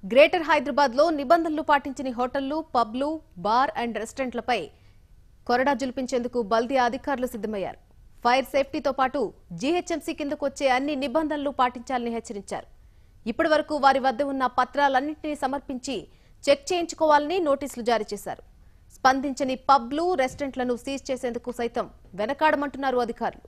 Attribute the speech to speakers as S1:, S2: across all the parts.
S1: greater Hyderabad లో నిబంధనలు పాటించని హోటళ్లు పబ్లు బార్ అండ్ రెస్టారెంట్లపై కొరడా జులిపించేందుకు బల్దీ అధికారులు సిద్దమయ్యారు ఫైర్ సేఫ్టీతో పాటు జీహెచ్ఎంసీ కిందకు వచ్చే అన్ని నిబంధనలు పాటించాలని హెచ్చరించారు ఇప్పటి వరకు వారి వద్ద ఉన్న పత్రాలన్నింటినీ సమర్పించి చెక్ చేయించుకోవాలని నోటీసులు జారీ చేశారు స్పందించని పబ్లు రెస్టారెంట్లను సీజ్ చేసేందుకు సైతం వెనకాడమంటున్నారు అధికారులు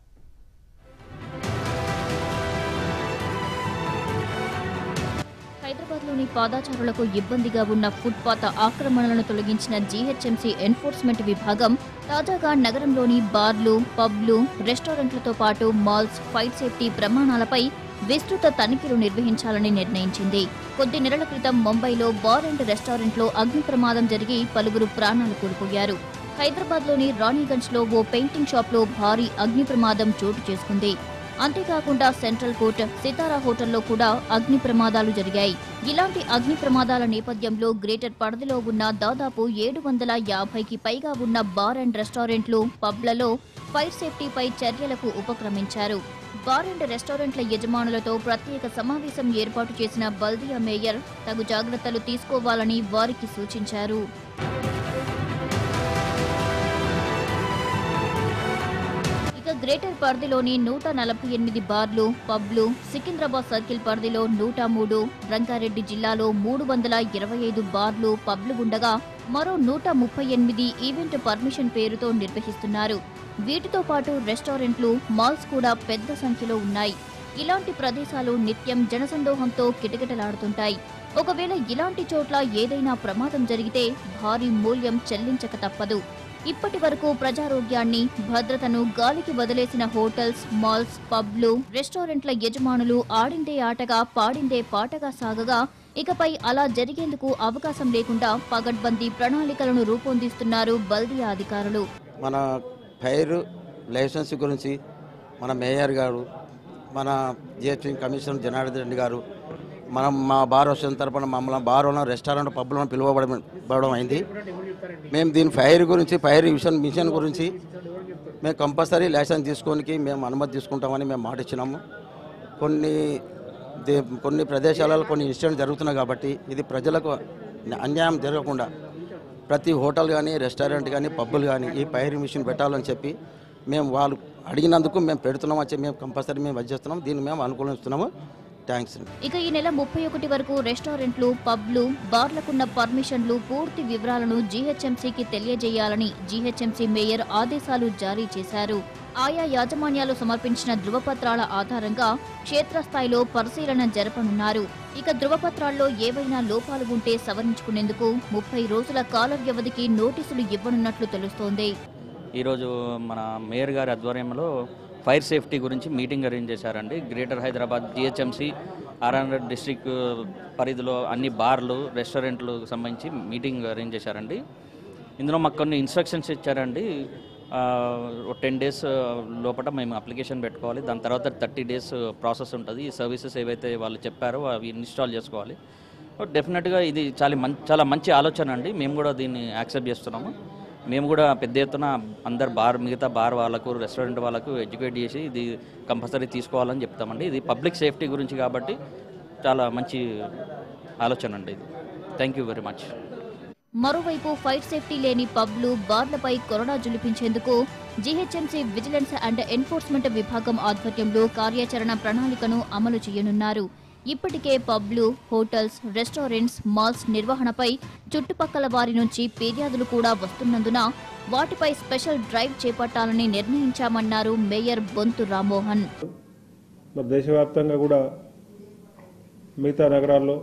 S2: హైదరాబాద్లోని పాదాచారులకు ఇబ్బందిగా ఉన్న ఫుట్పాత్ ఆక్రమణలను తొలగించిన జీహెచ్ఎంసీ ఎన్ఫోర్స్మెంట్ విభాగం తాజాగా నగరంలోని బార్లు పబ్లు రెస్టారెంట్లతో పాటు మాల్స్ ఫైర్ సేఫ్టీ ప్రమాణాలపై విస్తృత తనిఖీలు నిర్వహించాలని నిర్ణయించింది కొద్ది నెలల క్రితం ముంబైలో బార్ అండ్ రెస్టారెంట్లో అగ్ని ప్రమాదం జరిగి పలువురు ప్రాణాలు కోల్పోయారు హైదరాబాద్లోని రాణిగంజ్లో ఓ పెయింటింగ్ షాప్లో భారీ అగ్ని ప్రమాదం చోటు చేసుకుంది అంతేకాకుండా సెంట్రల్ కోర్ట్ సితారా హోటల్లో కూడా అగ్ని ప్రమాదాలు జరిగాయి ఇలాంటి అగ్ని ప్రమాదాల నేపథ్యంలో గ్రేటర్ పరిధిలో ఉన్న దాదాపు ఏడు వందల యాభైకి పైగా ఉన్న బార్ అండ్ రెస్టారెంట్లు పబ్లలో ఫైర్ సేఫ్టీపై చర్యలకు ఉపక్రమించారు బార్ అండ్ రెస్టారెంట్ల యజమానులతో ప్రత్యేక సమావేశం ఏర్పాటు చేసిన బల్దియా మేయర్ తగు జాగ్రత్తలు తీసుకోవాలని వారికి సూచించారు ఇక గ్రేటర్ పరిధిలోని నూట నలభై ఎనిమిది బార్లు పబ్లు సికింద్రాబాద్ సర్కిల్ పరిధిలో నూట మూడు రంగారెడ్డి జిల్లాలో మూడు వందల ఇరవై ఐదు బార్లు పబ్లు ఉండగా మరో నూట ముప్పై ఎనిమిది ఈవెంట్ పర్మిషన్ పేరుతో నిర్వహిస్తున్నారు వీటితో పాటు రెస్టారెంట్లు మాల్స్ కూడా పెద్ద సంఖ్యలో ఉన్నాయి ఇలాంటి ప్రదేశాలు నిత్యం జనసందోహంతో కిటకిటలాడుతుంటాయి ఒకవేళ ఇలాంటి చోట్ల ఏదైనా ప్రమాదం జరిగితే భారీ మూల్యం చెల్లించక తప్పదు ఇప్పటి వరకు ప్రజారోగ్యాన్ని భద్రతను గాలికి వదిలేసిన హోటల్స్ మాల్స్ పబ్లు రెస్టారెంట్ల యజమానులు ఆడిందే ఆటగా పాడిందే పాటగా సాగగా ఇకపై అలా జరిగేందుకు అవకాశం లేకుండా పగడ్బందీ ప్రణాళికలను రూపొందిస్తున్నారు బల్దియా అధికారులు
S3: మన ఫైర్ లైసెన్స్ గురించి మన మేయర్ గారు మన జిహెచ్పి కమిషనర్ జనార్దన్ రెడ్డి గారు మనం మా బార్ వచ్చిన తరపున మమ్మల్ని బార్లను రెస్టారెంట్ పబ్లను పిలువబడడం పడడం అయింది మేము దీని ఫైర్ గురించి ఫైర్ మిషన్ మిషన్ గురించి మేము కంపల్సరీ లైసెన్స్ తీసుకోనికి మేము అనుమతి తీసుకుంటామని మేము మాట ఇచ్చినాము కొన్ని దే- కొన్ని ప్రదేశాలలో కొన్ని ఇన్సిడెంట్ జరుగుతున్నాయి కాబట్టి ఇది ప్రజలకు అన్యాయం జరగకుండా ప్రతి హోటల్ కానీ రెస్టారెంట్ కానీ పబ్బులు కానీ ఈ ఫైర్ మిషన్ పెట్టాలని చెప్పి మేము వాళ్ళు అడిగినందుకు మేము పెడుతున్నాం వచ్చి మేము కంపల్సరీ మేము వచ్చేస్తున్నాం దీన్ని మేము అనుకూలిస్తున్నాము థ్యాంక్స్
S2: ఇక ఈ నెల ముప్పై ఒకటి వరకు రెస్టారెంట్లు పబ్లు బార్లకున్న పర్మిషన్లు పూర్తి వివరాలను జీహెచ్ఎంసీకి తెలియజేయాలని జీహెచ్ఎంసీ మేయర్ ఆదేశాలు జారీ చేశారు ఆయా యాజమాన్యాలు సమర్పించిన ధృవపత్రాల ఆధారంగా క్షేత్రస్థాయిలో పరిశీలన జరపనున్నారు ఇక ధృవపత్రాల్లో ఏవైనా లోపాలు ఉంటే సవరించుకునేందుకు ముప్పై రోజుల కాల వ్యవధికి నోటీసులు ఇవ్వనున్నట్లు తెలుస్తోంది
S4: ఈరోజు మన మేయర్ గారి ఆధ్వర్యంలో ఫైర్ సేఫ్టీ గురించి మీటింగ్ అరేంజ్ చేశారండి greater Hyderabad GHMC RR district పరిధిలో అన్ని బార్లు రెస్టారెంట్లు సంబంధించి మీటింగ్ అరేంజ్ చేశారండి ఇందులో మాకు కొన్ని ఇన్స్ట్రక్షన్స్ ఇచ్చారండి టెన్ డేస్ లోపల మేము అప్లికేషన్ పెట్టుకోవాలి దాని తర్వాత థర్టీ డేస్ ప్రాసెస్ ఉంటుంది ఈ సర్వీసెస్ ఏవైతే వాళ్ళు చెప్పారో అవి ఇన్స్టాల్ చేసుకోవాలి డెఫినెట్గా ఇది చాలా మంచి చాలా మంచి ఆలోచన అండి మేము కూడా దీన్ని యాక్సెప్ట్ చేస్తున్నాము మేము కూడా పెద్ద ఎత్తున అందరు బార్ మిగతా బార్ వాళ్ళకు రెస్టారెంట్ వాళ్ళకు ఎడ్యుకేట్ చేసి ఇది కంపల్సరీ తీసుకోవాలని చెప్తామండి ఇది పబ్లిక్ సేఫ్టీ గురించి కాబట్టి చాలా మంచి ఆలోచన అండి ఇది థ్యాంక్ యూ వెరీ మచ్
S2: మరోవైపు ఫైర్ సేఫ్టీ లేని పబ్లు బార్లపై కొరడా జులిపించేందుకు జీహెచ్ఎంసీ విజిలెన్స్ అండ్ ఎన్ఫోర్స్మెంట్ విభాగం ఆధ్వర్యంలో కార్యాచరణ ప్రణాళికను అమలు చేయనున్నారు ఇప్పటికే పబ్లు హోటల్స్ రెస్టారెంట్స్ మాల్స్ నిర్వహణపై చుట్టుపక్కల వారి నుంచి ఫిర్యాదులు కూడా వస్తున్నందున వాటిపై స్పెషల్ డ్రైవ్ చేపట్టాలని నిర్ణయించామన్నారు మేయర్ బొంతు రామ్మోహన్
S5: మరి దేశవ్యాప్తంగా కూడా మిగతా నగరాల్లో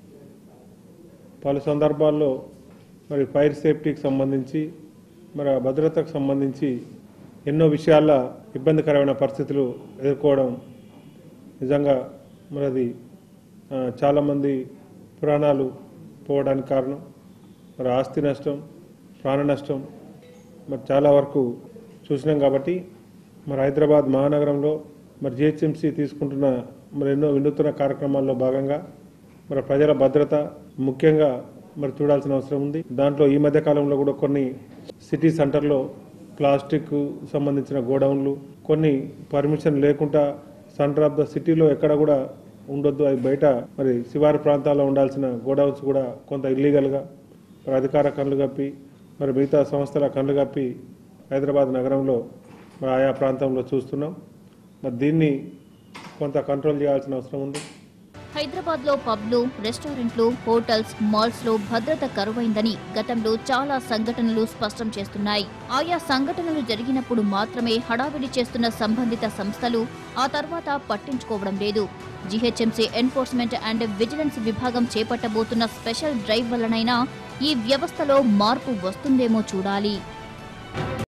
S5: పలు సందర్భాల్లో మరి ఫైర్ సేఫ్టీకి సంబంధించి మరి ఆ భద్రతకు సంబంధించి ఎన్నో విషయాల ఇబ్బందికరమైన పరిస్థితులు ఎదుర్కోవడం నిజంగా మరి అది ఆ, చాలామంది ప్రాణాలు పోవడానికి కారణం మరి ఆస్తి నష్టం ప్రాణ నష్టం మరి చాలా వరకు చూసినాం కాబట్టి మరి హైదరాబాద్ మహానగరంలో మరి జిహెచ్ఎంసీ తీసుకుంటున్న మరి ఎన్నో వినూత్న కార్యక్రమాల్లో భాగంగా మరి ప్రజల భద్రత ముఖ్యంగా మరి చూడాల్సిన అవసరం ఉంది దాంట్లో ఈ మధ్య కాలంలో కూడా కొన్ని సిటీ సెంటర్లో ప్లాస్టిక్ సంబంధించిన గోడౌన్లు కొన్ని పర్మిషన్ లేకుండా సెంటర్ ఆఫ్ ద సిటీలో ఎక్కడ కూడా ఉండొద్దు అవి బయట మరి శివారు ప్రాంతాల్లో ఉండాల్సిన గోడౌన్స్ కూడా కొంత ఇల్లీగల్గా మరి అధికార కళ్ళు కప్పి మరి మిగతా సంస్థల కళ్ళు కప్పి హైదరాబాద్ నగరంలో మరి ఆయా ప్రాంతంలో చూస్తున్నాం మరి దీన్ని కొంత కంట్రోల్ చేయాల్సిన అవసరం ఉంది
S2: హైదరాబాద్ లో పబ్లు రెస్టారెంట్లు హోటల్స్ మాల్స్ లో భద్రత కరువైందని గతంలో చాలా సంఘటనలు స్పష్టం చేస్తున్నాయి ఆయా సంఘటనలు జరిగినప్పుడు మాత్రమే హడావిడి చేస్తున్న సంబంధిత సంస్థలు ఆ తర్వాత పట్టించుకోవడం లేదు జీహెచ్ఎంసీ ఎన్ఫోర్స్మెంట్ అండ్ విజిలెన్స్ విభాగం చేపట్టబోతున్న స్పెషల్ డ్రైవ్ వల్లనైనా ఈ వ్యవస్థలో మార్పు వస్తుందేమో చూడాలి